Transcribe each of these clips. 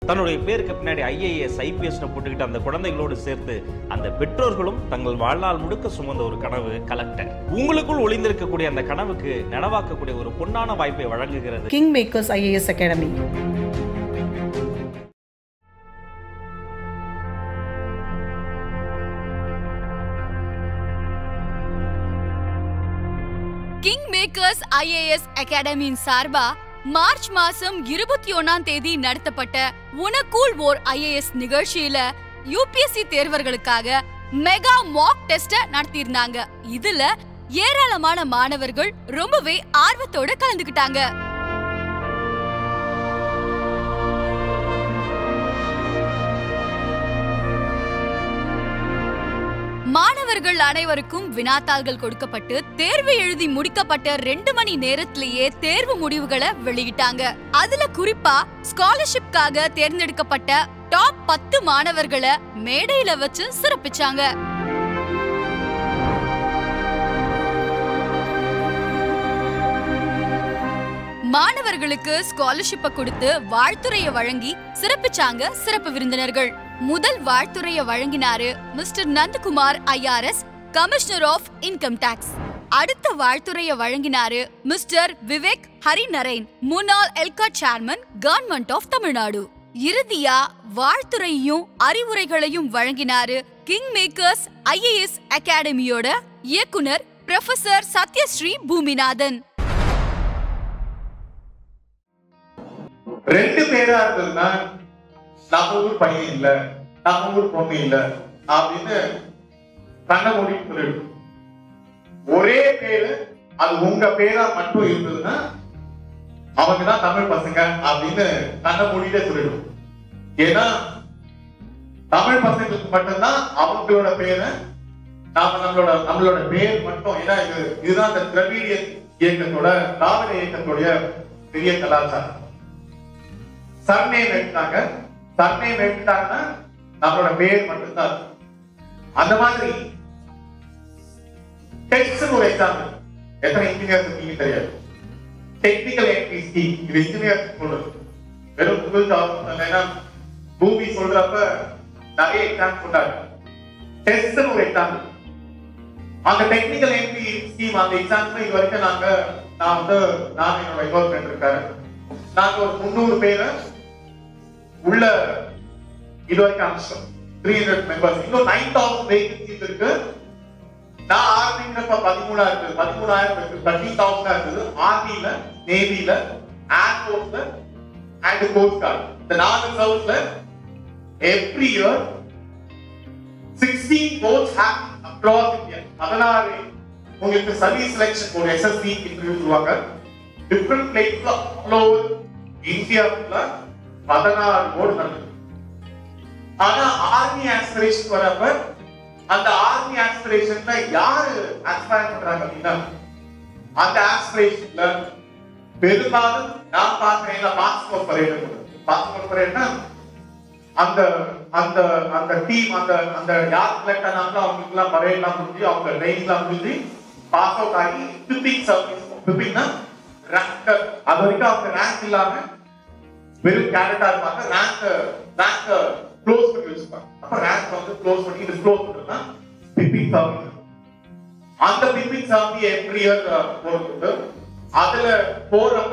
தன்னுடைய பேருக்கு பின்னாடி ஐஏஎஸ் ஐபிஎஸ் போட்டுக்கிட்டு அந்த குழந்தைகளோடு சேர்த்து அந்த பெற்றோர்களும் தங்கள் வாழ்நாள் முழுக்க சுமந்த ஒரு கனவு கலெக்டர் உங்களுக்குள் ஒளிந்திருக்கக்கூடிய அந்த கனவுக்கு நனவாக்கக்கூடிய ஒரு பொன்னான வாய்ப்பை வழங்குகிறது king makers IAS academy king makers IAS அகாடமியின் சார்பா மார்ச் மாசம் இருபத்தி ஒன்னாம் தேதி நடத்தப்பட்ட உனக்கூல் ஓர் ஐஏஎஸ் நிகழ்ச்சியில யூபிஎஸ்சி தேர்வர்களுக்காக மெகா மாக் டெஸ்ட நடத்தியிருந்தாங்க இதுல ஏராளமான மாணவர்கள் ரொம்பவே ஆர்வத்தோட கலந்துக்கிட்டாங்க மாணவர்கள் அனைவருக்கும் வினாத்தாள்கள் கொடுக்கப்பட்டு தேர்வு எழுதி முடிக்கப்பட்ட ரெண்டு மணி நேரத்திலேயே தேர்வு முடிவுகளை வெளியிட்டாங்க அதுல குறிப்பா ஸ்காலர்ஷிப்காக தேர்ந்தெடுக்கப்பட்ட டாப் பத்து மாணவர்களை மேடையில வச்சு சிறப்பிச்சாங்க மாணவர்களுக்கு ஸ்காலர்ஷிப்பை கொடுத்து வாழ்த்துரையை வழங்கி சிறப்பிச்சாங்க சிறப்பு விருந்தினர்கள் முதல் வாழ்த்துரையை வழங்கினாரு mister Nandakumar IRS commissioner of income tax அடுத்த வாழ்த்துரையை வழங்கினாரு மிஸ்டர் விவேக் ஹரிநரேன் முன்னாள் எல்கா சேர்மன் கவர்மெண்ட் ஆஃப் தமிழ்நாடு இறுதியா வாழ்த்துரையும் அறிவுரைகளையும் வழங்கினாரு கிங் மேக்கர்ஸ் ஐஏஎஸ் அகாடமியோட இயக்குனர் ப்ரொஃபசர் சத்யஸ்ரீ பூமிநாதன் ரெண்டு பேரா இருந்ததுன்னா நம்ம ஊர் பையன் இல்ல நம்ம ஊர் பொண்ணு இல்ல அப்படின்னு கண்ண மூடி சொல்லிடும் ஒரே பேரு அது உங்க பேரா மட்டும் இருந்ததுன்னா அவங்க தான் தமிழ் பசங்க அப்படின்னு கண்ண மூடிட்டே சொல்லிடும் ஏன்னா தமிழ் பசங்களுக்கு மட்டும்தான் அவங்களோட பேரை நாம நம்மளோட நம்மளோட பேர் மட்டும் ஏன்னா இது இதுதான் இந்த திராவிடிய இயக்கத்தோட திராவிட இயக்கத்துடைய பெரிய கலாச்சாரம் சர்நேம் எடுத்தாங்க சர்நேம் எடுத்தாங்கன்னா நம்மளோட பேர் மட்டும்தான் இருக்கும். அந்த மாதிரி டெக்ஸ்ட் ஒரு எக்ஸாம்பிள் எத்தனை இன்ஜினியர்ஸ் இருக்கீங்க தெரியாது டெக்னிக்கல் என்ட்ரி ஸ்கீம் இது இன்ஜினியர் சொல்றது வெறும் கூகுள் ஜாப் ஏன்னா பூமி சொல்றப்ப நிறைய எக்ஸாம் சொன்னாங்க டெஸ்ட் ஒரு எக்ஸாம்பிள் அந்த டெக்னிக்கல் என்ட்ரி ஸ்கீம் அந்த எக்ஸாம்ஸ்ல இது வரைக்கும் நாங்க நான் வந்து நான் என்னோட இன்னொரு ஃப்ரெண்ட் இருக்காரு நாங்க ஒரு முந்நூறு பேரை உள்ள இது வரைக்கும் அனுப்பிச்சோம் த்ரீ ஹண்ட்ரட் மெம்பர்ஸ் இன்னும் நைன் தௌசண்ட் வேகன்சிஸ் இருக்கு நான் ஆர்மிங்கிறப்ப பதிமூணாயிரம் இருக்குது பதிமூணாயிரம் இருக்கு தேர்ட்டி தௌசண்டா இருக்குது ஆர்மியில நேவில ஏர்போர்ட்ல அண்ட் கோஸ்ட் கார்டு இந்த நாலு சர்வீஸ்ல every year sixteen boards have across India பதினாறு உங்களுக்கு service selection board SSC interview சொல்லுவாங்க டிஃப்ரெண்ட் பிளேஸ்ல ஆல் ஓவர் இந்தியாவுல பதினாறு போர்டு நடக்குது ஆனா ஆர்மி ஆஸ்பிரேஷன் வரப்ப அந்த ஆர்மி ஆஸ்பிரேஷன்ல யாரு ஆஸ்பயர் பண்றாங்க அப்படின்னா அந்த ஆஸ்பிரேஷன்ல பெரும்பாலும் நான் பார்க்கிறேன் பாஸ்போர்ட் பரேடு பாஸ்போர்ட் பரேட்னா அந்த அந்த அந்த டீம் அந்த அந்த யார் செலக்ட் ஆனாங்களோ அவங்களுக்கு எல்லாம் பரேட்லாம் முடிஞ்சு அவங்க ட்ரைனிங்லாம் முடிஞ்சு பாஸ் அவுட் ஆகி பிப்பிங் சர்வீஸ் பிப்பிங்னா ரேங்க் அது வரைக்கும் அவங்க ரேங்க் இல்லாம வெறும் கேரக்டா இருப்பாங்க ரேங்க் ரேங்க் க்ளோஸ் பண்ணி வச்சுப்பாங்க அப்ப ரேங்க் வந்து க்ளோஸ் பண்ணி இது க்ளோஸ் பண்றதுனா பிப்பிங் சர்வீஸ் அந்த பிப்பிங் சர்வீஸ் எவ்ரி இயர் போறது அதுல போறப்ப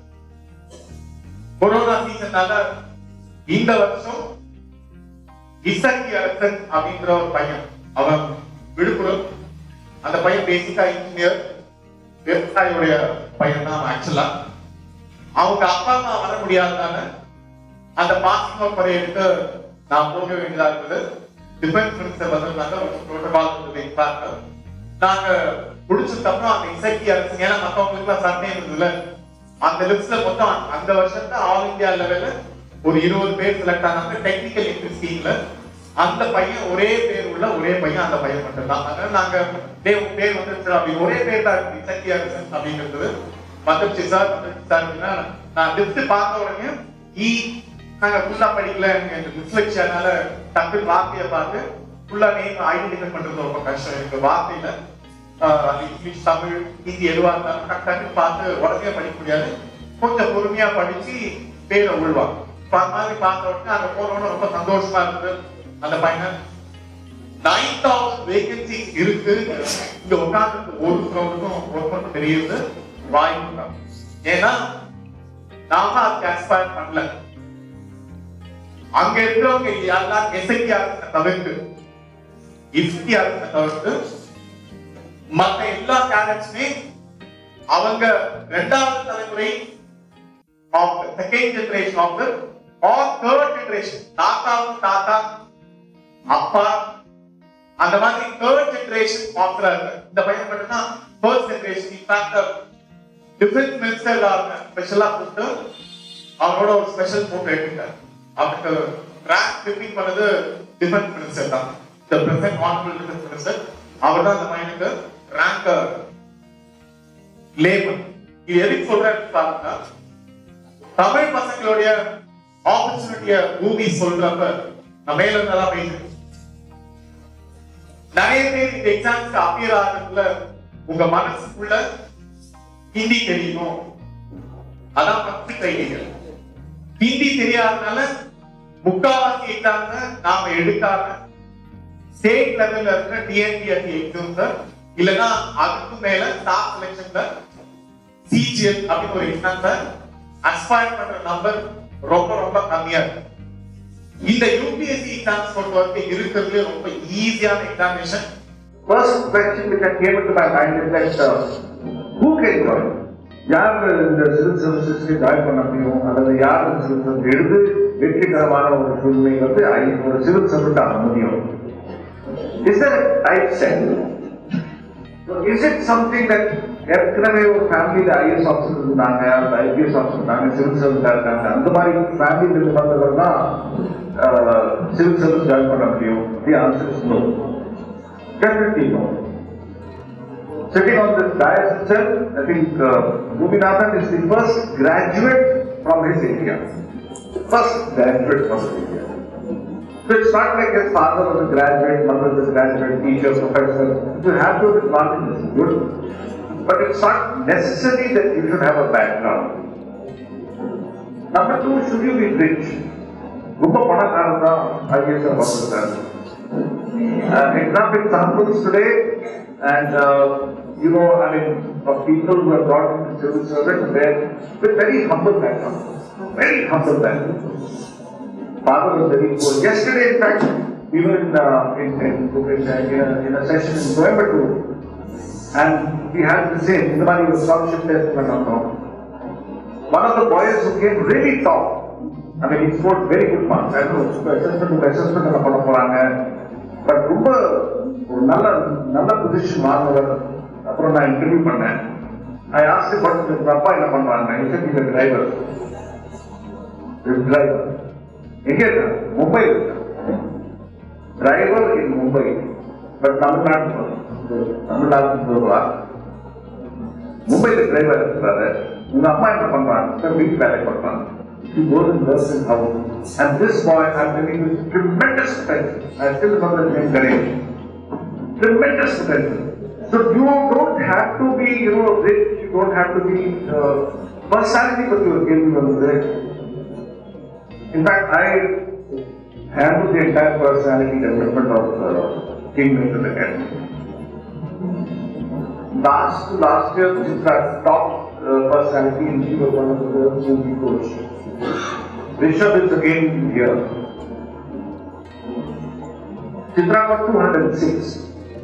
கொரோனா சீசன்னால இந்த வருஷம் இசக்கி அரசன் அப்படின்ற ஒரு பையன் அவன் விழுப்புரம் அந்த பையன் பேசிக்கா இன்ஜினியர் விவசாயியுடைய பையன் தான் ஆக்சுவலா அவங்க அப்பா அம்மா வர முடியாதனால அந்த பாசிங் ஆஃப் பரேடுக்கு நான் போக வேண்டியதா இருக்குது டிஃபென்ஸ் மினிஸ்டர் வந்திருந்தாங்க புரோட்டோகால் இருந்தது இன்ஃபேக்ட் நாங்க முடிச்சதுக்கு அப்புறம் அந்த இசக்கி அரசு ஏன்னா மத்தவங்களுக்கு எல்லாம் சர்னேம் இருந்ததுல அந்த லிஸ்ட்ல மொத்தம் அந்த வருஷத்துல ஆல் இந்தியா லெவல்ல ஒரு இருபது பேர் செலக்ட் ஆனாங்க டெக்னிக்கல் இன்ட்ரி ஸ்கீம்ல அந்த பையன் ஒரே பேர் உள்ள ஒரே பையன் அந்த பையன் மட்டும் தான் அதனால நாங்க டே உன் பேர் வந்துருச்சு அப்படி ஒரே பேர் தான் இருக்கு இசக்கி அரசன் அப்படிங்கிறது வந்துருச்சு சார் வந்துருச்சு சார் அப்படின்னா நான் லிஸ்ட் பார்த்த உடனே ஈ நாங்க ஃபுல்லா படிக்கல எனக்கு டிஸ்லெக்ஷனால டக்குன்னு வார்த்தையை பார்த்து ஃபுல்லா நேம் ஐடென்டிஃபை பண்றது ரொம்ப கஷ்டம் எனக்கு வார்த்தையில ஆஹ், அது இங்கிலீஷ் தமிழ் ஹிந்தி எதுவா இருந்தாலும் டக்கு டக்குன்னு பார்த்து உடனே படிக்க முடியாது கொஞ்சம் பொறுமையா படிச்சு பேரை உள்வாங்க பா- மாதிரி பார்த்த உடனே அங்க போன உடனே ரொம்ப சந்தோஷமா இருக்கு அந்த பையன் நைன் தௌசண்ட் வேகன்சி இருக்கு இங்க உட்கார்ந்து ஒருத்தவங்களுக்கும் ஒருத்தருக்கும் தெரியுது வாய்ப்பு தான். ஏன்னா நாம அதுக்கு அஸ்பயர் பண்ணல அங்க இருக்கிறவங்க யாரெல்லாம் எஸ்ஐடி அரசை தவிர்த்து இஃப்டி அரசை தவிர்த்து மத்த எல்லா கேரக்டர்ஸுமே அவங்க ரெண்டாவது தலைமுறை of second generation of or third generation தாத்தாவும் தாத்தா அப்பா அந்த மாதிரி தேர்ட் ஜெனரேஷன் ஆஃப்டர் இந்த பையன் மட்டும்தான் first generation in fact defence minister ஸ்பெஷலா கூப்பிட்டு அவரோட ஒரு ஸ்பெஷல் போட்டோ எடுத்துட்டார் அவருக்கு ரேங்க் ஃபிஃப்டிங் பண்ணது டிஃபென்ஸ் மினிஸ்டர் தான் the present honourable defence minister அவர் தான் அந்த பையனுக்கு ரேங்க் லேபர் இது எதுக்கு சொல்றேன்னு பாருங்க தமிழ் பசங்களுடைய ஆப்பர்ச்சுனிட்டிய பூமி சொல்றப்ப நான் மேல இருந்தெல்லாம் பேசுறேன் நிறைய பேர் இந்த எக்ஸாம்ஸ்க்கு அப்பியர் ஆகிறதுல உங்க மனசுக்குள்ள ஹிந்தி தெரியணும் அதான் ஃபர்ஸ்ட் கிரைட்டீரியா ஹிந்தி தெரியாதனால முக்காவாசி எக்ஸாம்ஸ் நாம எடுக்காம ஸ்டேட் லெவல்ல இருக்கிற டிஎன்பிஎஸ்சி எக்ஸாம்ஸ் இல்லனா அதுக்கு மேல ஸ்டாஃப் செலெக்ஷன்ல சிஜிஎல் அப்படின்னு ஒரு எக்ஸாம்ஸ அஸ்பயர் பண்ற நம்பர் ரொம்ப ரொம்ப கம்மியா இருக்கு இந்த யூபிஎஸ்சி எக்ஸாம்ஸ் பொறுத்த வரைக்கும் இருக்கிறதுல ரொம்ப ஈஸியான examination First question which I came into my mind is that uh, who can join? யார் இந்த சிவில் சர்வீசஸ்க்கு ஜாயின் பண்ண முடியும் அல்லது யார் இந்த சிவில் சர்வீஸ் எடுத்து வெற்றிகரமான ஒரு சூழ்நிலை வந்து ஐ- ஒரு சிவில் சர்வீஸ் ஆக முடியும் is type set is it something that ஏற்கனவே ஒரு ஃபேமிலியில் ஐஎஸ் ஆஃபீஸர் இருந்தாங்க அந்த ஐபிஎஸ் ஆஃபீஸர் இருந்தாங்க சிவில் சர்வீஸாக இருக்காங்க அந்த மாதிரி ஃபேமிலியில் இருந்து வந்தவர்கள் தான் சிவில் சர்வீஸ் ஜாயின் பண்ண முடியும் the answer is no Definitely no. Sitting on this dais itself, I think uh, Gopinathan is the first graduate from his area. First graduate from his area. So it's not like his father was a graduate, mother was a graduate, teacher, professor. You have those advantages, good. But it's not necessary that you should have a background. Number two, should you be rich? ரொம்ப பணக்காரன் தான் IS வந்திருக்காரு uh, enough examples today, and uh, you know, I mean, of people who have got into civil service, they're with very humble background, very humble background. Father was very poor. Yesterday, in fact, we were in, uh, in, in, in, a, in, a, in a session in Coimbatore, and we had the same, in the money was scholarship test, if I'm not wrong. One of the boys who came really top, I mean, he scored very good marks. I don't know, assessment assessment என்ன பண்ண போறாங்க but ரொம்ப ஒரு நல்ல நல்ல position வாங்குவர் அப்புறம் நான் interview பண்ணேன் ஐ ஆஸ்ட் பட் உங்க அப்பா என்ன பண்றாங்க இந்த டிரைவர் டிரைவர் எங்க இருக்காங்க Mumbai driver in Mumbai but தமிழ்நாட்டு தமிழ்நாட்டுக்கு வருவா மும்பைல டிரைவர் இருக்கிறாரு உங்க அம்மா என்ன பண்றாங்க வீட்டு வேலை பண்றாங்க He goes and works in house. And this boy had been with tremendous potential. I still remember his name Ganesh. Tremendous potential. So you don't have to be, you know, rich. You don't have to be uh, personality, but you are giving them rich. In fact, I handle the entire personality development of uh, Kingmaker Academy. Last to last year, Chitra top uh, personality and she was one of the movie coach. Rishabh is again here. Chitra got 206.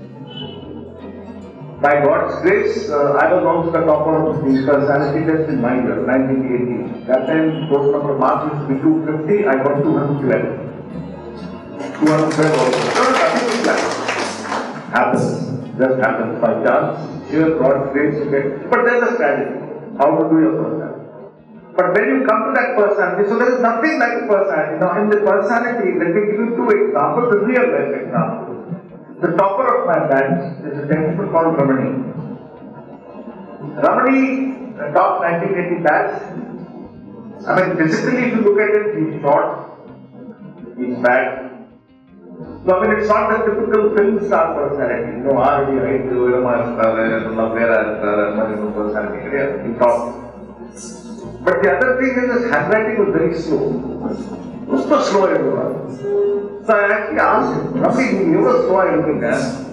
By God's grace, uh, I was also the topper of the personality test in my year, 1980. That time, total number of marks used to be 250, I got 212. 212 also. No, nothing is that. Happens. Just happens by chance. Here, God's grace, you get. But there's a strategy. How to do your personality. But when you come to that personality, so there is nothing like personality. Now, in the personality, let me give you two examples, the real life examples. The topper of my batch is a gentleman called Ramani. Ramani, the top 1980 batch. I mean, physically, if you look at it, he's short, he's fat. So, I mean, it's not the typical film star personality. You know, already height, உயரமா இருக்காரு, நல்லா பேரா இருக்காரு, அந்த மாதிரி ஒரு personality கிடையாது. He's tall. But the other thing is his handwriting was very slow. ரொம்ப ஸ்லோவா எழுதுவார் So I actually asked him, தம்பி நீங்க எவ்வளவு ஸ்லோவா எழுதுங்க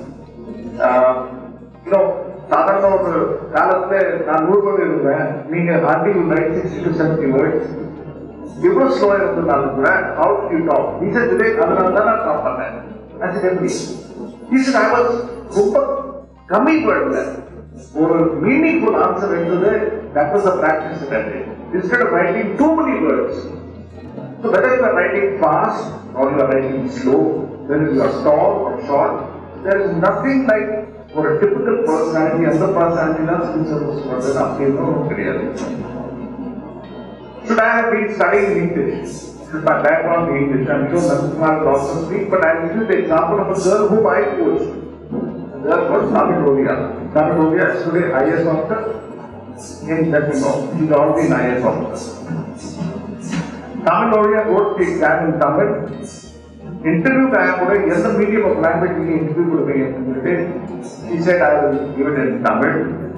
இன்னும் சாதாரண ஒரு காலத்துல நான் நூறு பேர் எழுதுவேன் நீங்க hardly write sixty to seventy words எவ்வளவு ஸ்லோவா இருந்ததுனாலும் கூட ஹவு யூ டாக் நீ சார் இதே அதனால தான் நான் டாப் பண்ணேன் அது எப்படி நீ சார் ஐ வாஸ் ரொம்ப கம்மி வேர்ட்ல ஒரு மீனிங்ஃபுல் ஆன்சர் இருந்தது that was a practice that instead of writing too many words So whether you are writing fast or you are writing slow, whether you are tall or short, there is nothing like for a typical personality, அந்த personality தான் civil service பண்றது அப்படின்னு ஒண்ணும் கிடையாது. Should I have been studying in English? Should my background be English? I'm sure Nandkumar will also speak, but I'll give you the example of a girl whom I coached. The girl was Namitoria. Namitoria is today IS officer in that you know, she's already an IS officer. Tamil Oriya wrote the exam in Tamil. Interview time கூட எந்த medium of language நீங்க interview கொடுப்பீங்கன்னு சொல்லிட்டு she said I will give it in Tamil.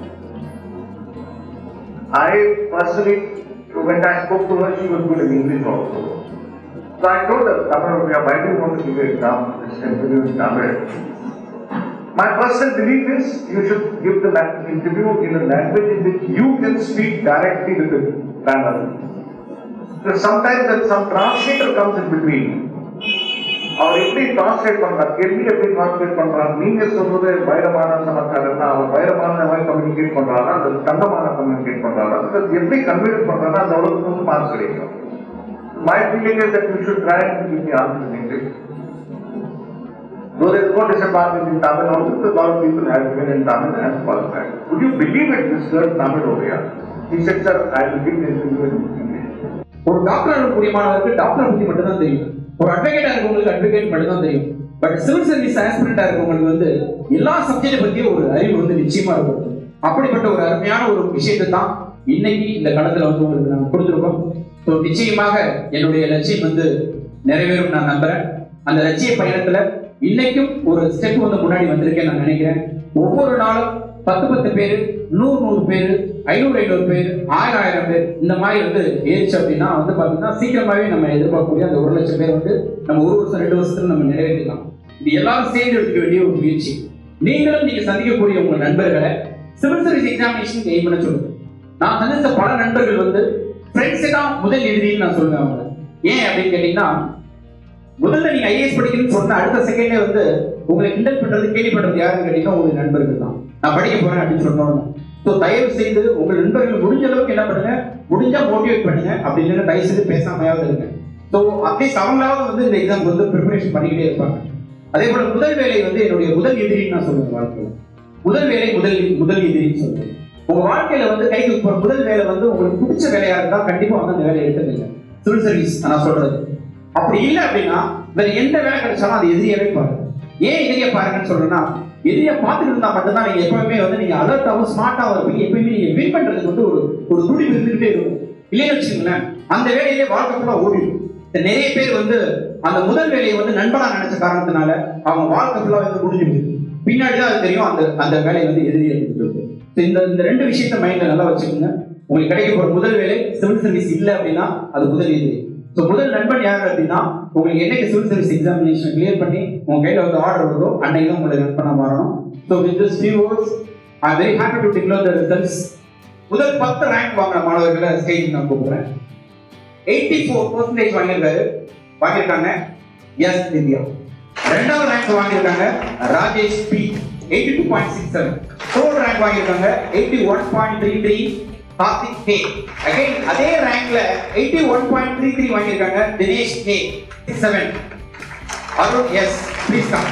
I personally, when I spoke to her, she was good in English also. So I told her, Tamil Oriya, why do you want to give an exam, this interview in Tamil? My personal belief is you should give the lang- interview in a language in which you can speak directly with the panel. But sometimes that some translator comes in between. அவர் எப்படி translate பண்றார் கேள்வி எப்படி translate பண்றார் நீங்க சொல்றது வைரமான சமக்காரன்னா அவர் வைரமான மாதிரி communicate பண்றாரா அல்லது தங்கமான கம்யூனிகேட் பண்றாரா அல்லது எப்படி கன்வீனியன்ட் பண்றாரா அந்த அளவுக்கு வந்து மார்க்ஸ் கிடைக்கும் my feeling is that you should try to give the answer in English Though there is no disadvantage in Tamil also, because a lot of people have given in Tamil and qualified. Would you believe it, this girl Tamil Oriya? He said, sir, I will give the interview in English. ஒரு doctor இருக்கக்கூடிய மாணவருக்கு doctor பத்தி மட்டும் தான் தெரியும் ஒரு அட்வொகேட்டா இருக்கவங்களுக்கு advocate மட்டும் தான் தெரியும் பட் சிவில் சர்வீஸ் ஆஸ்பிரண்டா இருக்கவங்களுக்கு வந்து எல்லா சப்ஜெக்ட் பத்தியும் ஒரு அறிவு வந்து நிச்சயமா இருக்கும் அப்படிப்பட்ட ஒரு அருமையான ஒரு விஷயத்தை தான் இன்னைக்கு இந்த களத்துல வந்து உங்களுக்கு நாங்க கொடுத்துருக்கோம் ஸோ நிச்சயமாக என்னுடைய லட்சியம் வந்து நிறைவேறும் நான் நம்புறேன் அந்த லட்சிய பயணத்துல இன்னைக்கும் ஒரு ஸ்டெப் வந்து முன்னாடி வந்திருக்கேன் நான் நினைக்கிறேன் ஒவ்வொரு நாளும் பத்து பத்து பேர் நூறு நூறு பேர் ஐநூறு ஐநூறு பேர் ஆயிரம் ஆயிரம் பேர் இந்த மாதிரி வந்து ஏறிச்சு அப்படின்னா வந்து பார்த்தீங்கன்னா சீக்கிரமாவே நம்ம எதிர்பார்க்கக்கூடிய அந்த ஒரு லட்சம் பேர் வந்து நம்ம ஒரு வருஷம் ரெண்டு வருஷத்துல நம்ம நிறைவேற்றலாம் இது எல்லாரும் சேர்ந்து எடுத்துக்க வேண்டிய ஒரு முயற்சி நீங்களும் நீங்க சந்திக்கக்கூடிய உங்க நண்பர்களை சிவில் சர்வீஸ் எக்ஸாமினேஷன் எய்ம் பண்ண சொல்லுங்க நான் சந்திச்ச பல நண்பர்கள் வந்து ஃப்ரெண்ட்ஸே தான் முதல் எதிரின்னு நான் சொல்லுவேன் அவங்க ஏன் அப்படின்னு கேட்டீங்கன்னா முதல்ல நீங்க ஐஏஎஸ் படிக்கணும்னு சொன்ன அடுத்த செகண்டே வந்து உங்களை கிண்டல் பண்றது கேள்வி பண்றது யாருன்னு கேட்டீங்கன்னா உங்க நண்பர்கள் தான் நான் படிக்க போறேன் அப்படின்னு சொன்னோம் ஸோ தயவு செய்து உங்கள் நண்பர்கள் முடிஞ்ச அளவுக்கு என்ன பண்ணுங்க முடிஞ்சா மோட்டிவேட் பண்ணுங்க அப்படி இல்லைன்னா தயவு செய்து பேசாமையாவது இருங்க ஸோ அட்லீஸ்ட் அவங்களாவது வந்து இந்த எக்ஸாம்க்கு வந்து ப்ரிப்பரேஷன் பண்ணிக்கிட்டே இருப்பாங்க அதே போல முதல் வேலை வந்து என்னுடைய முதல் எதிரின்னு நான் சொல்லுவேன் வாழ்க்கையில் முதல் வேலை முதல் முதல் எதிரின்னு சொல்லுவேன் உங்க வாழ்க்கையில வந்து கைக்கு போற முதல் வேலை வந்து உங்களுக்கு பிடிச்ச வேலையா இருந்தா கண்டிப்பா வந்து அந்த வேலையை எடுத்துக்கங்க சிவில் சர்வீஸ் நான் சொல்றது அப்படி இல்லை அப்படின்னா வேற எந்த வேலை கிடைச்சாலும் அது எதிரியவே பாருங்க ஏன் எதிரிய பாருங்கன்னு சொல்றேன்னா எதிரிய பார்த்துட்டு இருந்தா மட்டும்தான் நீங்க எப்பவுமே வந்து நீங்க அலர்ட்டாவும் ஸ்மார்ட்டாவும் இருப்பீங்க எப்பயுமே நீங்க வின் பண்றதுக்கு வந்து ஒரு ஒரு துடிப்பு இருந்துகிட்டே இருக்கும் இல்லைன்னு வச்சுக்கோங்களேன் அந்த வேலையிலே வாழ்க்கை ஃபுல்லா ஓடிடும் இந்த நிறைய பேர் வந்து அந்த முதல் வேலையை வந்து நண்பனா நினைச்ச காரணத்தினால அவங்க வாழ்க்கை ஃபுல்லா வந்து முடிஞ்சிடுது பின்னாடி தான் அது தெரியும் அந்த அந்த வேலையை வந்து எதிரியை கொடுத்துருக்கு So இந்த இந்த ரெண்டு விஷயத்த மைண்ட்ல நல்லா வச்சுக்கோங்க உங்களுக்கு கிடைக்க போற முதல் வேலை சிவில் சர்வீஸ் இல்லை அப்படின்னா அது முதல் எதிரி ஸோ முதல் நண்பன் யார் அப்படின்னா உங்களுக்கு என்னைக்கு சிவில் சர்வீஸ் எக்ஸாமினேஷன் கிளியர் பண்ணி உங்க கையில வந்து ஆர்டர் வருதோ அன்னைக்கு தான் உங்களுக்கு நண்பனா மாறணும் so with this few words I very happy to declare the results முதல் பத்து ரேங்க் வாங்கின மாணவர்களை ஸ்டேஜ் நான் கூப்பிடுறேன் எயிட்டி ஃபோர் பர்சன்டேஜ் வாங்கியிருக்காரு வாங்கியிருக்காங்க எஸ் திவ்யா ரெண்டாவது ரேங்க் வாங்கியிருக்காங்க Rajesh P eighty two point six seven third rank வாங்கியிருக்காங்க eighty one point three three Karthik K again அதே ரேங்க்ல eighty one point three three வாங்கியிருக்காங்க Dinesh K seven Arun S please come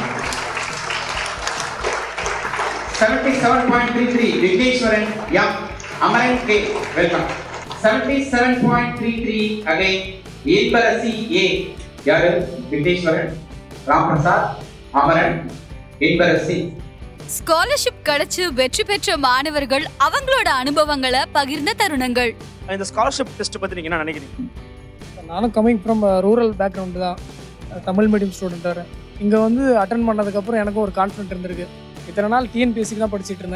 seventy seven point three three Vigneswaran M Amaran K welcome seventy seven point three three again Anbarasi A யாரு Vigneswaran Ram Prasad Amaran Anbarasi scholarship கிடைச்சு வெற்றி பெற்ற மாணவர்கள் அவங்களோட அனுபவங்களை பகிர்ந்த தருணங்கள் இந்த ஸ்காலர்ஷிப் டெஸ்ட் பத்தி நீங்க என்ன நினைக்கிறீங்க நானும் கம்மிங் ஃப்ரம் ரூரல் பேக்ரவுண்டு தான் தமிழ் மீடியம் ஸ்டூடெண்ட்டாக இங்கே வந்து அட்டன் பண்ணதுக்கப்புறம் எனக்கும் ஒரு கான்ஃபிடென்ட் இருந்திருக்கு இத்தனை நாள் டிஎன்பிஎஸ்சிக்கு தான் படிச்சுட்டு இருந்தேன்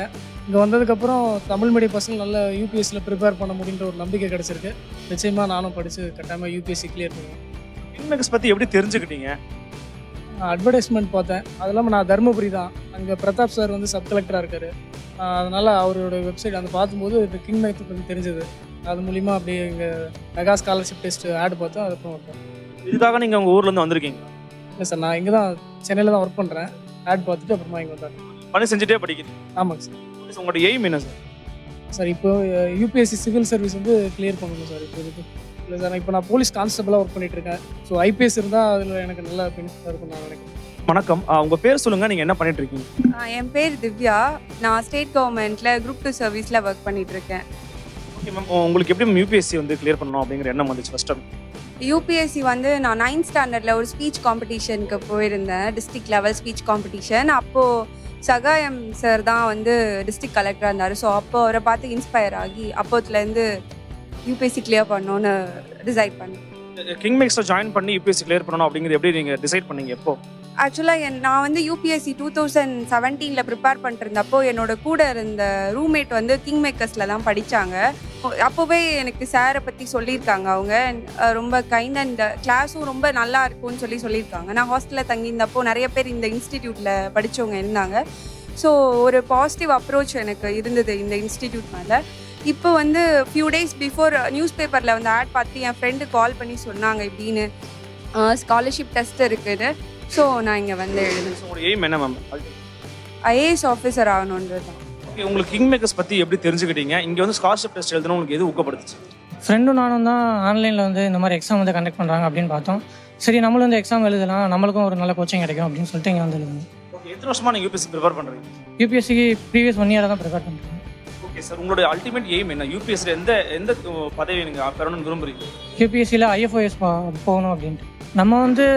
இங்கே வந்ததுக்கப்புறம் தமிழ் மீடியம் பசங்க நல்ல யூபிஎஸ்சியில் ப்ரிப்பேர் பண்ண முடியுன்ற ஒரு நம்பிக்கை கிடச்சிருக்கு நிச்சயமாக நானும் படித்து கட்டாயமாக யூபிஎஸ்சி கிளியர் பண்ணுவேன் கிங்மேக்கர்ஸ் பத்தி எப்படி தெரிஞ்சுக்கிட்டீங்க அட்வர்டைஸ்மெண்ட் பார்த்தேன் அது இல்லாமல் நான் தருமபுரி தான் அங்கே பிரதாப் சார் வந்து சப் கலெக்டராக இருக்கார் அதனால் அவரோட வெப்சைட் அந்த பார்க்கும்போது இது கிங் மேக்கர் பற்றி தெரிஞ்சது அது மூலிமா அப்படியே இங்கே மெகா ஸ்காலர்ஷிப் டெஸ்ட் ஆட் பார்த்தோம் அதுக்கப்புறம் வந்தேன் இதுக்காக நீங்க உங்க ஊர்ல இருந்து வந்திருக்கீங்க இல்லை சார் நான் இங்கே தான் சென்னையில் தான் ஒர்க் பண்ணுறேன் ஆட் பார்த்துட்டு அப்புறமா இங்கே வந்தேன் பணி செஞ்சுட்டே படிக்கிறீங்க ஆமாங்க சார் உங்களோட எய்ம் என்ன சார் சார் இப்போ யூபிஎஸ்சி சிவில் சர்வீஸ் வந்து கிளியர் பண்ணணும் சார் இப்போ இதுக்கு இல்லை சார் இப்போ நான் போலீஸ் கான்ஸ்டபிளாக ஒர்க் பண்ணிட்டு இருக்கேன் ஸோ ஐபிஎஸ் இருந்தால் அதில் எனக்கு நல்ல பெனிஃபிட்டாக இருக்கும் நான் நினைக்கிறேன் வணக்கம் ஆ, உங்க பேர் சொல்லுங்க நீங்க என்ன பண்ணிட்டு இருக்கீங்க ஆ, என் பேர் திவ்யா நான் ஸ்டேட் கவர்மெண்ட்ல குரூப் டூ சர்வீஸ்ல ஒர்க் பண்ணிட்டு இருக்கேன் ஓகே மேம் உங்களுக்கு எப்படி யூபிஎஸ்சி வந்து கிளியர் பண்ணணும் அப்படிங்கிற எண்ணம் வந்துச்சு ஃபர்ஸ்ட் டைம் யூபிஎஸ்சி வந்து நான் நைன்த் ஸ்டாண்டர்ட்ல ஒரு ஸ்பீச் காம்படிஷனுக்கு போயிருந்தேன் டிஸ்ட்ரிக்ட் லெவல் ஸ்பீச் காம்படிஷன் அப்போ சகாயம் சார் தான் வந்து டிஸ்ட்ரிக்ட் கலெக்டராக இருந்தார் ஸோ அப்போ அவரை பார்த்து இன்ஸ்பயர் ஆகி அப்போத்துலேருந்து யூபிஎஸ்சி கிளியர் பண்ணோன்னு டிசைட் பண்ணேன் கிங்மேக்ஸ்ல ஜாயின் பண்ணி யூபிஎஸ்சி கிளியர் பண்ணணும் அப்படிங்கிறது எப்படி நீங்க டிசைட் பண்ணீங்க எப்போ ஆக்சுவலாக என் நான் வந்து யூபிஎஸ்சி டூ தௌசண்ட் செவன்டீனில் ப்ரிப்பேர் பண்ணிருந்தப்போ என்னோட கூட இருந்த ரூம்மேட் வந்து கிங் மேக்கர்ஸில் தான் படித்தாங்க அப்போவே எனக்கு சாரை பற்றி சொல்லியிருக்காங்க அவங்க அஹ் ரொம்ப கைண்ட் அண்ட் கிளாஸும் ரொம்ப நல்லா இருக்கும்னு சொல்லி சொல்லியிருக்காங்க நான் ஹாஸ்டலில் தங்கியிருந்தப்போ நிறைய பேர் இந்த இன்ஸ்டிடியூட்டில் படித்தவங்க இருந்தாங்க ஸோ ஒரு பாசிட்டிவ் அப்ரோச் எனக்கு இருந்தது இந்த இன்ஸ்டிடியூட் மேலே இப்போ வந்து ஃபியூ டேஸ் பிஃபோர் நியூஸ் பேப்பரில் வந்து ஆட் பார்த்து என் ஃப்ரெண்டு கால் பண்ணி சொன்னாங்க இப்படின்னு ஸ்காலர்ஷிப் டெஸ்ட் இருக்குன்னு ஸோ நான் இங்கே வந்து எழுதுனேன் உங்களோட எய்ம் என்ன மேம் ஐஏஎஸ் ஆஃபீஸர் ஆகணுன்றது தான் ஓகே உங்களுக்கு கிங்மேக்கர்ஸ் பத்தி எப்படி தெரிஞ்சுக்கிட்டீங்க இங்க வந்து ஸ்காலர்ஷிப் டெஸ்ட் எழுதணும் உங்களுக்கு எது ஊக்கப்படுத்துச்சு ஃப்ரெண்டும் நானும் தான் ஆன்லைனில் வந்து இந்த மாதிரி எக்ஸாம் வந்து கண்டக்ட் பண்ணுறாங்க அப்படின்னு பார்த்தோம் சரி நம்மளும் வந்து எக்ஸாம் எழுதலாம் நம்மளுக்கும் ஒரு நல்ல கோச்சிங் கிடைக்கும் அப்படின்னு சொல்லிட்டு இங்கே வந்து எழுதணும் ஓகே எத்தனை வருஷமா நீங்க யூபிஎஸ்சி ப்ரிப்பேர் பண்றீங்க யூபிஎஸ்சிக்கு ப்ரீவியஸ் ஒன் இயராக தான் ப்ரிப்பேர் பண்ணுறேன் ஓகே சார் உங்களுடைய அல்டிமேட் எய்ம் என்ன யூபிஎஸ்சியில் எந்த எந்த பதவி நீங்க பெறணும்னு விரும்புறீங்க யூபிஎஸ்சியில் ஐஎஃப்ஓஎஸ் போகணும் அப்படின்ட்டு நம்ம வந்து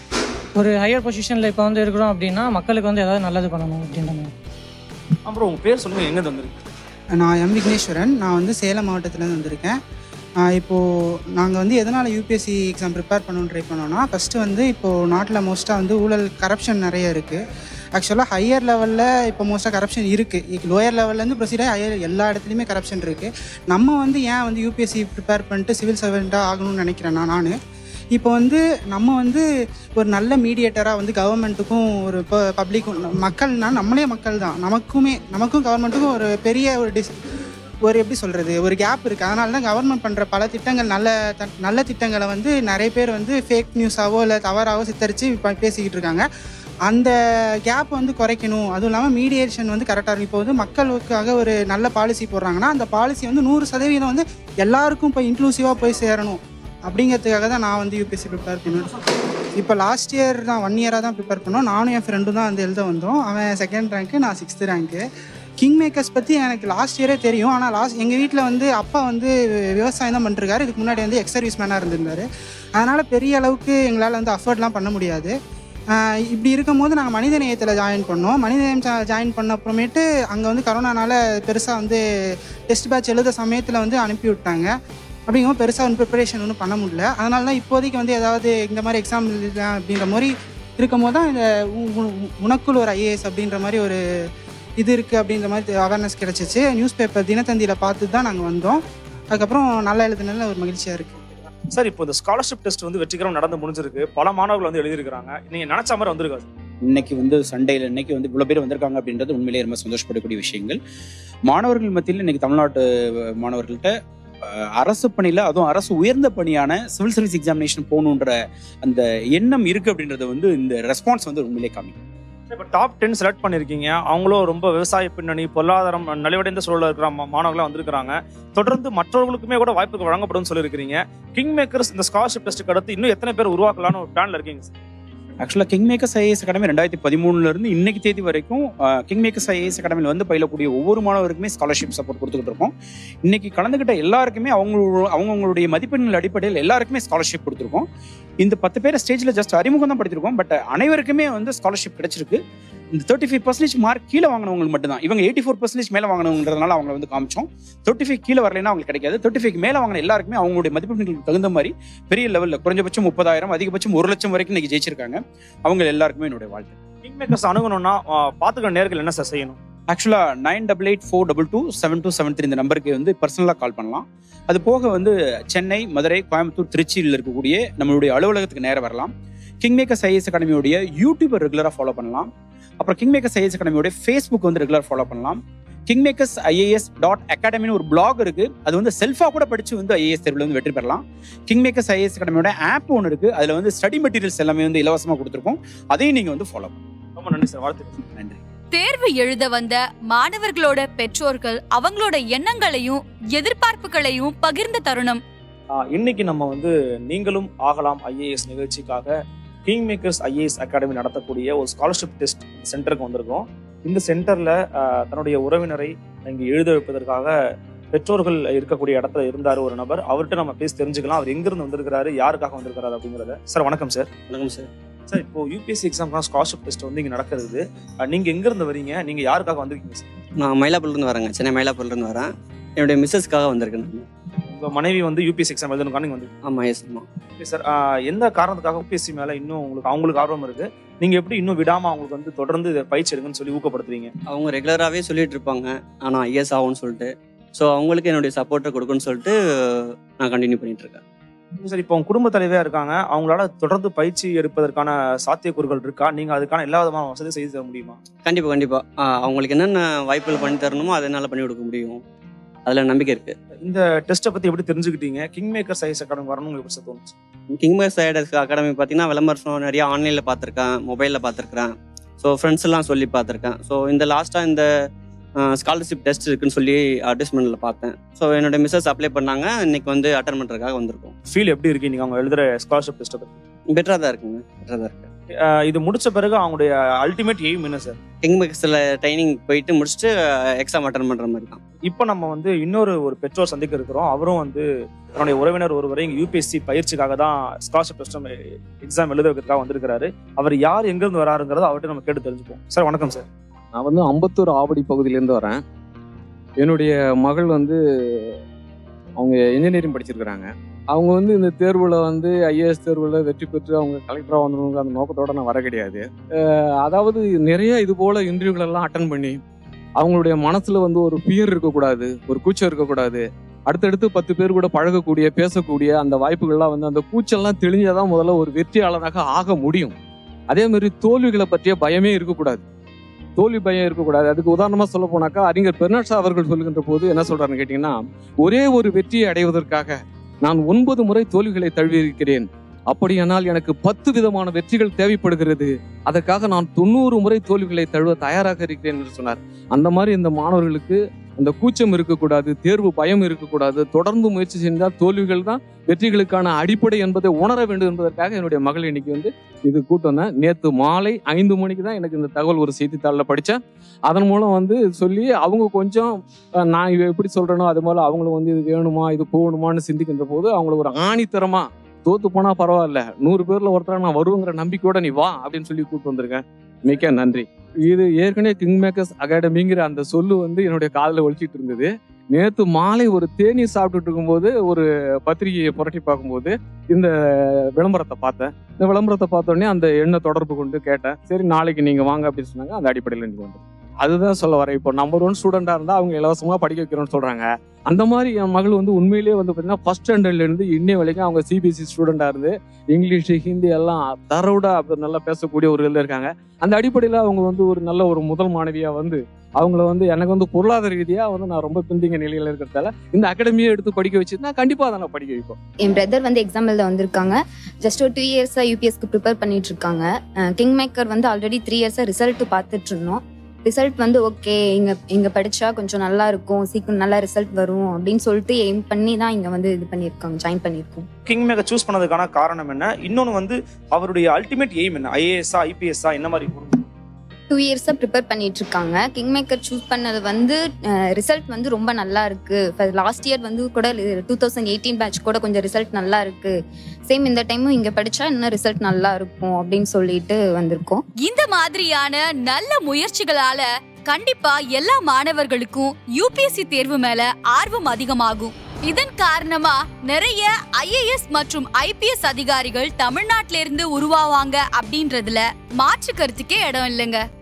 ஒரு ஹையர் பொசிஷனில் இப்போ வந்து இருக்கிறோம் அப்படின்னா மக்களுக்கு வந்து ஏதாவது நல்லது பண்ணணும் அப்படின்ற மாதிரி அப்புறம் உங்க பேர் சொல்லுங்க எங்க வந்திருக்கு நான் எம் விக்னேஸ்வரன் நான் வந்து சேலம் மாவட்டத்துலேருந்து வந்திருக்கேன் ஆஹ் இப்போது நாங்கள் வந்து எதனால் யூபிஎஸ்சி எக்ஸாம் ப்ரிப்பேர் பண்ணணும்னு ட்ரை பண்ணோன்னா ஃபஸ்ட்டு வந்து இப்போது நாட்டில் மோஸ்ட்டாக வந்து ஊழல் கரப்ஷன் நிறைய இருக்குது ஆக்சுவலாக ஹையர் லெவலில் இப்போ மோஸ்ட்டாக கரப்ஷன் இருக்குது லோயர் லெவல்லேருந்து ப்ரொசீடர் ஹையர் எல்லா இடத்துலையுமே கரப்ஷன் இருக்குது நம்ம வந்து ஏன் வந்து யூபிஎஸ்சி ப்ரிப்பேர் பண்ணிட்டு சிவில் சர்வெண்ட்டாக ஆகணும்னு நினைக்கிறேன் நான் நான் இப்போ வந்து நம்ம வந்து ஒரு நல்ல மீடியேட்டராக வந்து கவர்மெண்ட்டுக்கும் ஒரு இப்போ பப்ளிக்கும் மக்கள்னா நம்மளே மக்கள் தான் நமக்குமே நமக்கும் கவர்மெண்ட்டுக்கும் ஒரு பெரிய ஒரு டிஸ் ஒரு எப்படி சொல்கிறது ஒரு கேப் இருக்குது அதனால தான் கவர்மெண்ட் பண்ணுற பல திட்டங்கள் நல்ல த- நல்ல திட்டங்களை வந்து நிறைய பேர் வந்து ஃபேக் நியூஸாவோ இல்லை தவறாவோ சித்தரித்து இப்போ பேசிக்கிட்டு இருக்காங்க அந்த கேப் வந்து குறைக்கணும் அதுவும் இல்லாமல் மீடியேஷன் வந்து கரெக்டாக இருக்கும் இப்போ வந்து மக்களுக்காக ஒரு நல்ல பாலிசி போடுறாங்கன்னா அந்த பாலிசி வந்து நூறு சதவீதம் வந்து எல்லாருக்கும் இப்போ இன்க்ளூசிவாக போய் சேரணும் அப்படிங்கிறதுக்காக தான் நான் வந்து யூபிஎஸ்சி ப்ரிப்பேர் பண்ணுவேன் இப்போ லாஸ்ட் இயர் தான் ஒன் இயராக தான் ப்ரிப்பேர் பண்ணோம் நானும் என் ஃப்ரெண்டும் தான் வந்து எழுத வந்தோம் அவன் செகண்ட் ரேங்க்கு நான் சிக்ஸ்த்து ரேங்க்கு கிங் மேக்கர்ஸ் பற்றி எனக்கு லாஸ்ட் இயரே தெரியும் ஆனால் லாஸ்ட் எங்கள் வீட்டில் வந்து அப்பா வந்து விவசாயம் தான் பண்ணிருக்காரு இதுக்கு முன்னாடி வந்து எக்ஸ் சர்வீஸ் மேனாக இருந்திருந்தாரு அதனால் பெரிய அளவுக்கு எங்களால் வந்து அஃபோர்ட்லாம் பண்ண முடியாது ஆஹ் இப்படி இருக்கும்போது நாங்கள் மனித நேயத்தில் ஜாயின் பண்ணோம் மனித நேயம் ஜாயின் பண்ண அப்புறமேட்டு அங்கே வந்து கரோனானால பெருசாக வந்து டெஸ்ட் பேட்ச் எழுத சமயத்தில் வந்து அனுப்பி விட்டாங்க அப்படிங்கும்போது பெருசாக ஒன்றும் ப்ரிப்பரேஷன் ஒன்றும் பண்ண முடியல அதனால தான் இப்போதைக்கு வந்து ஏதாவது இந்த மாதிரி எக்ஸாம் எழுதலாம் அப்படின்ற மாதிரி இருக்கும் போது தான் இந்த உ- உ- உனக்குள் ஒரு ஐஏஎஸ் அப்படின்ற மாதிரி ஒரு இது இருக்குது அப்படின்ற மாதிரி அவேர்னஸ் கிடச்சிச்சு நியூஸ் பேப்பர் தினத்தந்தியில் பார்த்து தான் நாங்கள் வந்தோம் அதுக்கப்புறம் நல்லா எழுதுனதுல ஒரு மகிழ்ச்சியாக இருக்குது சார் இப்போ இந்த ஸ்காலர்ஷிப் டெஸ்ட் வந்து வெற்றிகரம் நடந்து முடிஞ்சிருக்கு பல மாணவர்கள் வந்து எழுதியிருக்காங்க நீங்க நினைச்ச மாதிரி வந்திருக்காது இன்னைக்கு வந்து சண்டேல இன்னைக்கு வந்து இவ்வளோ பேர் வந்திருக்காங்க அப்படின்றது உண்மையிலேயே ரொம்ப சந்தோஷப்படக்கூடிய விஷயங்கள் மாணவர்கள் மத்தியில் இன்னைக்கு தமிழ்நாட்டு மாணவர்கள்ட்ட அஹ், அரசு பணியில அதுவும் அரசு உயர்ந்த பணியான சிவில் சர்வீஸ் எக்ஸாமினேஷன் போகணுன்ற அந்த எண்ணம் இருக்கு அப்படின்றத வந்து இந்த ரெஸ்பான்ஸ் வந்து உண்மையிலே காமிக்கும் இப்போ டாப் டென் செலக்ட் பண்ணியிருக்கீங்க அவங்களும் ரொம்ப விவசாய பின்னணி பொருளாதாரம் நலிவடைந்த சூழலில் இருக்கிற மா- மாணவர்களாம் வந்திருக்காங்க தொடர்ந்து மற்றவர்களுக்குமே கூட வாய்ப்புகள் வழங்கப்படும் சொல்லியிருக்கிறீங்க கிங் மேக்கர்ஸ் இந்த ஸ்காலர்ஷிப் டெஸ்ட்டுக்கு அடுத்து இன்னும் எத்தனை பேர் உருவாக்கலாம்னு ஒரு பிளான்ல இருக்கீங்க சார் ஆக்சுவலாக கிங் மேக்கர்ஸ் ஐஏஎஸ் அகாடமி ரெண்டாயிரத்தி பதிமூணுல இருந்து இன்னைக்கு தேதி வரைக்கும் கிங் மேக்கர்ஸ் ஐஏஎஸ் அகாடமியில் வந்து பயிலக்கூடிய ஒவ்வொரு மாணவருக்குமே ஸ்காலர்ஷிப் சப்போர்ட் கொடுத்துக்கிட்டு இருக்கோம் இன்னைக்கு கலந்துக்கிட்ட எல்லாருக்குமே அவங்களோட அவங்கவுங்களுடைய மதிப்பெண்கள் அடிப்படையில் எல்லாருக்குமே ஸ்காலர்ஷிப் கொடுத்துருக்கோம் இந்த பத்து பேரை ஸ்டேஜில் ஜஸ்ட் அறிமுகம் தான் படுத்திருக்கோம் பட் அனைவருக்குமே வந்து ஸ்காலர்ஷிப் கிடைச்சிருக்கு இந்த தேர்ட்டி ஃபைவ் பர்சன்டேஜ் மார்க் கீழே வாங்கினவங்களுக்கு மட்டும்தான் இவங்க எயிட்டி ஃபோர் பர்சன்டேஜ் மேலே வாங்கினவங்கிறதுனால அவங்களை வந்து காமிச்சோம் தேர்ட்டி ஃபைவ் கீழே வரலைன்னா அவங்களுக்கு கிடைக்காது தேர்ட்டி ஃபைவ் மேலே வாங்கின எல்லாருக்குமே அவங்களுடைய மதிப்பெண்களுக்கு தகுந்த மாதிரி பெரிய லெவலில் குறைஞ்சபட்சம் முப்பதாயிரம் அதிகபட்சம் ஒரு லட்சம் வரைக்கும் இன்னைக்கு ஜெயிச்சிருக்காங்க அவங்க எல்லாருக்குமே என்னுடைய வாழ்த்து கிங் மேக்கர்ஸ் அணுகணும்னா ஆஹ், பாத்துக்கிற நேர்கள் என்ன சார் செய்யணும் ஆக்சுவலாக nine double eight four double two seven two seven three இந்த நம்பருக்கு வந்து பர்சனலாக கால் பண்ணலாம் அது போக வந்து சென்னை மதுரை கோயம்புத்தூர் திருச்சியில் இருக்கக்கூடிய நம்மளுடைய அலுவலகத்துக்கு நேரம் வரலாம் கிங்மேக்கர்ஸ் ஐஏஎஸ் அகாடமியோடைய யூடியூபை ரெகுலராக ஃபாலோ பண்ணலாம் அப்புறம் கிங்மேக்கர்ஸ் ஐஏஎஸ் அகாடமியோடைய ஃபேஸ்புக் வந்து ரெகுலர் ஃபாலோ பண்ணலாம் கிங்மேக்கர்ஸ் ஐஏஎஸ் டாட் அகாடமின்னு ஒரு பிளாக் இருக்கு அது வந்து செல்ஃபாக கூட படிச்சு வந்து ஐஏஎஸ் தேர்வில் வந்து வெற்றி பெறலாம் கிங்மேக்கர்ஸ் ஐஏஎஸ் அகாடமியோட ஆப் ஒன்று இருக்கு அதில் வந்து ஸ்டடி மெட்டீரியல்ஸ் எல்லாமே வந்து இலவசமாக கொடுத்துருக்கோம் அதையும் நீங்கள் வந்து ஃபாலோ பண்ணலாம் ரொம்ப நன்றி சார் வாழ்த்து நன்றி தேர்வு எழுத வந்த மாணவர்களோட பெற்றோர்கள் அவங்களோட எண்ணங்களையும் எதிர்பார்ப்புகளையும் பகிர்ந்த தருணம் ஆஹ் இன்னைக்கு நம்ம வந்து நீங்களும் ஆகலாம் ஐஏஎஸ் நிகழ்ச்சிக்காக கிங் மேக்கர்ஸ் ஐஏஎஸ் அகாடமி நடத்தக்கூடிய ஒரு ஸ்காலர்ஷிப் டெஸ்ட் சென்டருக்கு வந்திருக்கோம் இந்த சென்டர்ல ஆஹ் தன்னுடைய உறவினரை இங்கே எழுத வைப்பதற்காக பெற்றோர்கள் இருக்கக்கூடிய இடத்துல இருந்தார் ஒரு நபர் அவர்கிட்ட நம்ம பேசி தெரிஞ்சுக்கலாம் அவர் எங்கிருந்து வந்திருக்கிறாரு யாருக்காக வந்திருக்கிறாரு அப்படிங்கிறத சார் வணக்கம் சார் வணக்கம் சார் சார் இப்போ யூபிஎஸ்சி எக்ஸாம்க்கான ஸ்காலர்ஷிப் டெஸ்ட் வந்து இங்க நடக்கிறது ஆஹ் நீங்க எங்க இருந்து வரீங்க நீங்க யாருக்காக வந்திருக்கீங்க சார் நான் மயிலாப்பூர்லேருந்து வரேங்க சென்னை மயிலாப்பூர்லேருந்து வரேன் என்னுடைய மிஸ்ஸஸ்க்காக வந்திருக்கேன் நான் உங்க மனைவி வந்து யூபிஎஸ்சி எக்ஸாம் எழுதணுக்கான நீங்க வந்து ஆமாம் எஸ் ஆமாம் ஓகே சார் ஆஹ் எந்த காரணத்துக்காக யூபிஎஸ்சி மேல இன்னும் உங்களுக்கு அவங்களுக்கு ஆர்வம் இருக்கு நீங்க எப்படி இன்னும் விடாம அவங்களுக்கு வந்து தொடர்ந்து இதை பயிற்சி எடுங்கன்னு சொல்லி ஊக்கப்படுத்துறீங்க அவங்க ரெகுலராகவே சொல்லிட்டு இருப்பாங்க ஆனால் ஐஎஸ் ஆகும்னு சொல்லிட்டு ஸோ அவங்களுக்கு என்னுடைய சப்போர்ட்டை கொடுக்குன்னு சொல்லிட்டு நான் கண்டினியூ பண்ணிட்டு இருக்கேன் சார் இப்போ உங்க குடும்ப தலைவியா இருக்காங்க அவங்களால தொடர்ந்து பயிற்சி எடுப்பதற்கான சாத்தியக்கூறுகள் இருக்கா நீங்க அதுக்கான எல்லா விதமான வசதி செய்து தர முடியுமா கண்டிப்பாக கண்டிப்பாக அவங்களுக்கு என்னென்ன வாய்ப்புகள் பண்ணி தரணுமோ அதை என்னால் பண்ணி கொடுக்க முடியும் அதில் நம்பிக்கை இருக்கு இந்த டெஸ்ட்டை பத்தி எப்படி தெரிஞ்சுக்கிட்டீங்க கிங் மேக்கர் சைஸ் அகாடமி வரணும் உங்களுக்கு எப்படி தோணுச்சு கிங்மேர் சைடு அகாடமி பார்த்தீங்கன்னா விளம்பரம் நிறைய ஆன்லைனில் பார்த்துருக்கேன் மொபைலில் பார்த்துருக்கேன் ஸோ ஃப்ரெண்ட்ஸ் எல்லாம் சொல்லி பார்த்துருக்கேன் ஸோ இந்த லாஸ்ட்டாக இந்த ஸ்காலர்ஷிப் டெஸ்ட் இருக்குன்னு சொல்லி அட்வர்டைஸ்மெண்ட்டில் பார்த்தேன் ஸோ என்னோட மிஸ்ஸஸ் அப்ளை பண்ணாங்க இன்னைக்கு வந்து அட்டன் பண்ணுறதுக்காக வந்திருக்கோம் ஃபீல் எப்படி இருக்கு நீங்க அவங்க எழுதுற ஸ்காலர்ஷிப் டெஸ்ட்டை பத்தி பெட்டராக தான் இருக்குங்க பெட்டராக தான் இருக்கு ஆஹ் இது முடிச்ச பிறகு அவங்களுடைய அல்டிமேட் எய்ம் என்ன சார் கிங்மேக்ஸில் ட்ரைனிங் போயிட்டு முடிச்சுட்டு எக்ஸாம் அட்டன் பண்ணுற மாதிரி தான் இப்போ நம்ம வந்து இன்னொரு ஒரு பெற்றோர் சந்திக்க இருக்கிறோம் அவரும் வந்து தன்னுடைய உறவினர் ஒருவரை இங்க யூபிஎஸ்சி பயிற்சிக்காக தான் ஸ்காலர்ஷிப் டெஸ்ட் எக்ஸாம் எழுத வைக்கிறதுக்காக வந்திருக்கிறாரு அவர் யார் எங்கிருந்து வராருங்கிறத அவர்கிட்ட நம்ம கேட்டு தெரிஞ்சுப்போம் சார் வணக்கம் சார் நான் வந்து அம்பத்தூர் ஆவடி பகுதியிலேருந்து வரேன் என்னுடைய மகள் வந்து அவங்க இன்ஜினியரிங் படிச்சிருக்கிறாங்க அவங்க வந்து இந்த தேர்வில் வந்து ஐஏஎஸ் தேர்வில் வெற்றி பெற்று அவங்க கலெக்டராக வந்துருங்க அந்த நோக்கத்தோட நான் வர கிடையாது அஹ் அதாவது நிறைய இது போல் இன்டர்வியூகளெல்லாம் அட்டன் பண்ணி அவங்களுடைய மனசில் வந்து ஒரு ஃபியர் இருக்கக்கூடாது ஒரு கூச்சம் இருக்கக்கூடாது அடுத்தடுத்து பத்து பேர் கூட பழகக்கூடிய பேசக்கூடிய அந்த வாய்ப்புகள்லாம் வந்து அந்த கூச்செல்லாம் தெளிஞ்சாதான் முதல்ல ஒரு வெற்றியாளராக ஆக முடியும் அதே மாதிரி தோல்விகளை பற்றிய பயமே இருக்கக்கூடாது தோல்வி பயம் இருக்கக்கூடாது அதுக்கு உதாரணமா சொல்ல போனாக்கா அறிஞர் பெர்னாட்ஷா அவர்கள் சொல்லுகின்ற போது என்ன சொல்றாருன்னு கேட்டீங்கன்னா ஒரே ஒரு வெற்றியை அடைவதற்காக நான் ஒன்பது முறை தோல்விகளை தழுவியிருக்கிறேன் அப்படியானால் எனக்கு பத்து விதமான வெற்றிகள் தேவைப்படுகிறது அதற்காக நான் தொண்ணூறு முறை தோல்விகளை தழுவ தயாராக இருக்கிறேன் என்று சொன்னார் அந்த மாதிரி இந்த மாணவர்களுக்கு அந்த கூச்சம் இருக்கக்கூடாது தேர்வு பயம் இருக்கக்கூடாது தொடர்ந்து முயற்சி செஞ்சால் தோல்விகள் தான் வெற்றிகளுக்கான அடிப்படை என்பதை உணர வேண்டும் என்பதற்காக என்னுடைய மகள் இன்னைக்கு வந்து இது கூட்டம் தான் நேற்று மாலை ஐந்து மணிக்கு தான் எனக்கு இந்த தகவல் ஒரு செய்தித்தாளில் படித்தேன் அதன் மூலம் வந்து சொல்லி அவங்க கொஞ்சம் அஹ், நான் இவ எப்படி சொல்றேனோ அது போல அவங்களும் வந்து இது வேணுமா இது போகணுமான்னு சிந்திக்கின்ற போது அவங்கள ஒரு ஆணித்தரமா தோத்து போனா பரவாயில்ல நூறு பேர்ல ஒருத்தர நான் வருவேங்கிற நம்பிக்கையோட நீ வா அப்படின்னு சொல்லி கூப்பிட்டு வந்திருக்கேன் மிக்க நன்றி இது ஏற்கனவே கிங் மேக்கர்ஸ் அகாடமிங்கிற அந்த சொல்லு வந்து என்னுடைய காதில் ஒழிச்சிட்டு இருந்தது நேத்து மாலை ஒரு தேநீர் சாப்பிட்டுட்டு இருக்கும்போது ஒரு பத்திரிகையை புரட்டி பார்க்கும்போது இந்த விளம்பரத்தை பார்த்தேன் இந்த விளம்பரத்தை பார்த்த உடனே அந்த எண்ணை தொடர்பு கொண்டு கேட்டேன் சரி நாளைக்கு நீங்க வாங்க அப்படின்னு சொன்னாங்க அந்த அடிப்படையில் நீங்க வந்து அதுதான் சொல்ல வரேன் இப்போ நம்பர் ஒன் ஸ்டூடெண்டா இருந்தா அவங்க இலவசமா படிக்க வைக்கிறோம்னு சொல்றாங்க அந்த மாதிரி என் மகள் வந்து உண்மையிலேயே வந்து பார்த்தீங்கன்னா ஃபர்ஸ்ட் ஸ்டாண்டர்ட்ல இருந்து இன்னை வரைக்கும் அவங்க சிபிஎஸ்சி ஸ்டூடெண்டா இருந்து இங்கிலீஷ் ஹிந்தி எல்லாம் தரோடா அப்படி நல்லா பேசக்கூடிய ஒரு இதில் இருக்காங்க அந்த அடிப்படையில் அவங்க வந்து ஒரு நல்ல ஒரு முதல் மாணவியா வந்து அவங்கள வந்து எனக்கு வந்து பொருளாதார ரீதியா வந்து நான் ரொம்ப பிந்திங்க நிலையில இருக்கிறதால இந்த அகாடமியை எடுத்து படிக்க வச்சு நான் கண்டிப்பா அதை நான் படிக்க வைப்போம் என் பிரதர் வந்து எக்ஸாம் எழுத வந்திருக்காங்க ஜஸ்ட் ஒரு டூ இயர்ஸாக யூபிஎஸ்க்கு ப்ரிப்பேர் பண்ணிட்டு இருக்காங்க கிங் மேக்கர் வந்து ஆல்ரெடி த்ரீ இயர்ஸாக ரிசல்ட் பார்த்துட்டு இருந்தோம் ரிசல்ட் வந்து ஓகே இங்கே இங்கே படித்தா கொஞ்சம் நல்லா இருக்கும் சீக்கிரம் நல்லா ரிசல்ட் வரும் அப்படின்னு சொல்லிட்டு எய்ம் பண்ணி தான் இங்கே வந்து இது பண்ணியிருக்கோம் ஜாயின் பண்ணியிருக்கோம் கிங் மேக்கர் சூஸ் பண்ணதுக்கான காரணம் என்ன இன்னொன்னு வந்து அவருடைய அல்டிமேட் எய்ம் என்ன ஐஏஎஸ்ஆ ஐபிஎஸ்ஆ என்ன மாதிரி டூ இயர்ஸாக ப்ரிப்பேர் பண்ணிட்டு இருக்காங்க கிங் மேக்கர் சூஸ் பண்ணது வந்து ரிசல்ட் வந்து ரொம்ப நல்லா இருக்கு லாஸ்ட் இயர் வந்து கூட டூ தௌசண்ட் எயிட்டீன் பேட்ச் கூட கொஞ்சம் ரிசல்ட் நல்லா இருக்கு சேம் இந்த டைமும் இங்கே படித்தா இன்னும் ரிசல்ட் நல்லா இருக்கும் அப்படின்னு சொல்லிட்டு வந்திருக்கோம் இந்த மாதிரியான நல்ல முயற்சிகளால கண்டிப்பா எல்லா மாணவர்களுக்கும் யூபிஎஸ்சி தேர்வு மேல ஆர்வம் அதிகமாகும் இதன் காரணமா நிறைய ஐஏஎஸ் மற்றும் ஐபிஎஸ் அதிகாரிகள் தமிழ்நாட்டில இருந்து உருவாவாங்க அப்படின்றதுல மாற்று கருத்துக்கே இடம் இல்லைங்க